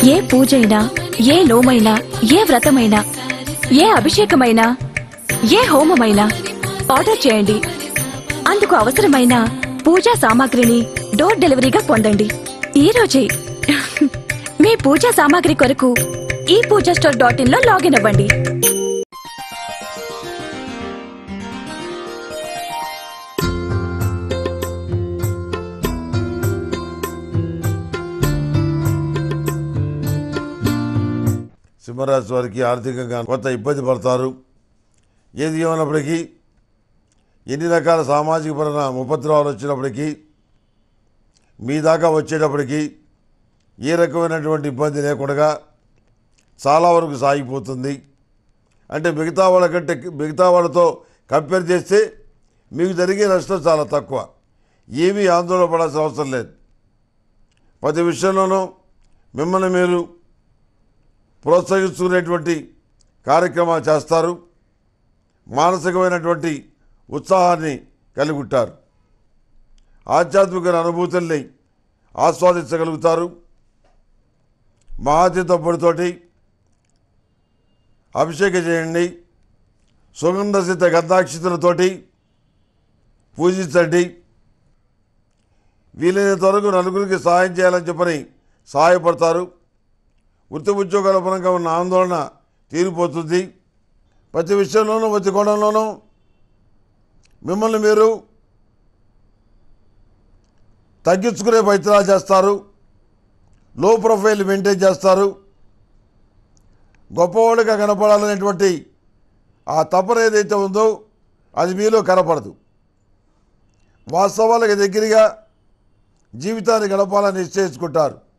ఏ పూజైనా ఏ నోమైనా ఏ వ్రతమైనా ఏ అభిషేకమైనా ఏ హోమమైనా ఆర్డర్ చేయండి అందుకు అవసరమైన పూజా సామాగ్రిని డోర్ డెలివరీగా పొందండి ఈ రోజే మీ పూజా సామాగ్రి కొరకు ఈ పూజా స్టోర్ డాట్ ఇన్ లో లాగిన్ అవ్వండి సింహరాశి వారికి ఆర్థికంగా కొంత ఇబ్బంది పడతారు ఏది ఏమైనప్పటికీ ఎన్ని రకాల సామాజిక పరమైన ఉపద్రవాలు వచ్చినప్పటికీ మీ దాకా వచ్చేటప్పటికీ ఏ రకమైనటువంటి ఇబ్బంది లేకుండా చాలా వరకు సాగిపోతుంది అంటే మిగతా వాళ్ళకంటే మిగతా వాళ్ళతో కంపేర్ చేస్తే మీకు జరిగే నష్టం చాలా తక్కువ ఏమీ ఆందోళన పడాల్సిన అవసరం లేదు ప్రతి విషయంలోనూ మిమ్మల్ని మీరు ప్రోత్సహిస్తున్నటువంటి కార్యక్రమాలు చేస్తారు మానసికమైనటువంటి ఉత్సాహాన్ని కలిగి ఉంటారు ఆధ్యాత్మిక అనుభూతుల్ని ఆస్వాదించగలుగుతారు మహాతీత పొడితోటి అభిషేకం చేయండి సుగంధసిత గంధాక్షితులతోటి పూజించండి వీలైనంత వరకు నలుగురికి సహాయం చేయాలని చెప్పని సహాయపడతారు వృత్తి ఉద్యోగాల పరంగా ఉన్న ఆందోళన తీరిపోతుంది ప్రతి విషయంలోనూ ప్రతి కోణంలోనూ మిమ్మల్ని మీరు తగ్గించుకునే ప్రయత్నాలు చేస్తారు లో ప్రొఫైల్ మెయింటైన్ చేస్తారు గొప్పవాళ్ళుగా కనపడాలనేటువంటి ఆ తపన ఏదైతే ఉందో అది మీలో కనపడదు వాస్తవాలకు దగ్గరగా జీవితాన్ని గడపాలని నిశ్చయించుకుంటారు